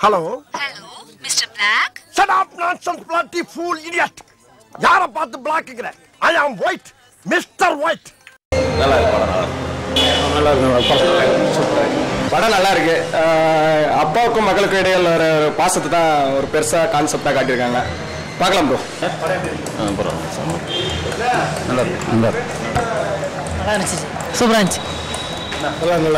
hello hello mister black shut up nonsense bloody fool idiot யார பார்த்து பிளாக்குங்கிற ஐ ஆம் white mister white நல்லா இருக்கு படம் நல்லா இருக்கு படம் நல்லா இருக்கு அஹ் அப்பாவுக்கும் மகளுக்கும் இடையில ஒரு ஒரு பாசத்தை தான் ஒரு பெருசா கான்செப்டா காட்டியிருக்காங்க பார்க்கலாம் ப்ரோ நல்லா இருக்கு நல்லா இருக்கு நல்லா இருந்துச்சு சூப்பராக இருந்துச்சு நல்லா நல்லா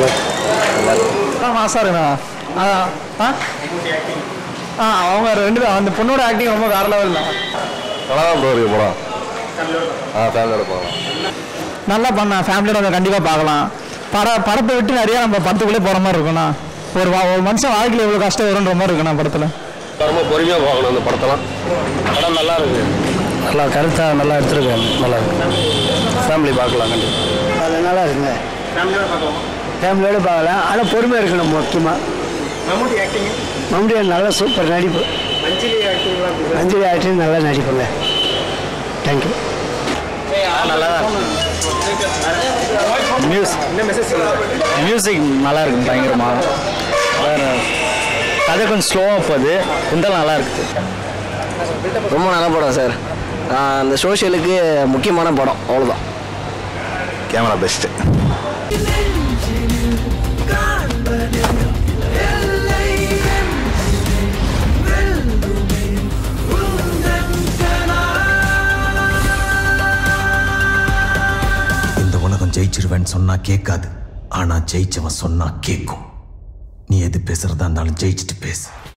ஆ மாசாக இருக்குண்ணா ஆ ஆ ஆ அவங்க ரெண்டு பேரும் அந்த பொண்ணோட ஆக்டிங் ரொம்ப வேற லெவல் தான் நல்லா தான் ப்ரோ இருக்கு படம் ஆ ஃபேமிலியோட போகலாம் நல்லா பண்ணா ஃபேமிலியோட வந்து கண்டிப்பாக பார்க்கலாம் பட படத்தை விட்டு நிறைய நம்ம படத்துக்குள்ளே போகிற மாதிரி இருக்குண்ணா ஒரு வா- ஒரு மனுஷன் வாழ்க்கையில் எவ்வளோ கஷ்டம் வரும்ன்ற மாதிரி இருக்குண்ணா படத்தில் ரொம்ப பொறுமையாக போகணும் அந்த படத்தெல்லாம் படம் நல்லா இருக்கு நல்லா கருத்தாக நல்லா எடுத்துருக்காங்க நல்லா இருக்கு ஃபேமிலி பார்க்கலாம் கண்டிப்பாக அது நல்லா இருக்குங்க ஃபேமிலியோட பார்க்கலாம் ஆனால் பொறுமையாக இருக்கணும் முக்கியமாக மம்முடி நல்லா சூப்பர் நடிப்பு அஞ்சலி ஆக்டிங் நல்லா நடிப்புங்க தேங்க்யூ மியூசிக் நல்லா இருக்கு பயங்கரமாக கதை கொஞ்சம் ஸ்லோவாக போகுது இருந்தாலும் நல்லா இருக்குது ரொம்ப நல்ல படம் சார் அந்த சோஷியலுக்கு முக்கியமான படம் அவ்வளோதான் கேமரா பெஸ்ட்டு இந்த உலகம் ஜெயிச்சிருவேன்னு சொன்னா கேட்காது ஆனா ஜெயிச்சவன் சொன்னா கேட்கும் நீ எது பேசுறதா இருந்தாலும் ஜெயிச்சுட்டு பேசு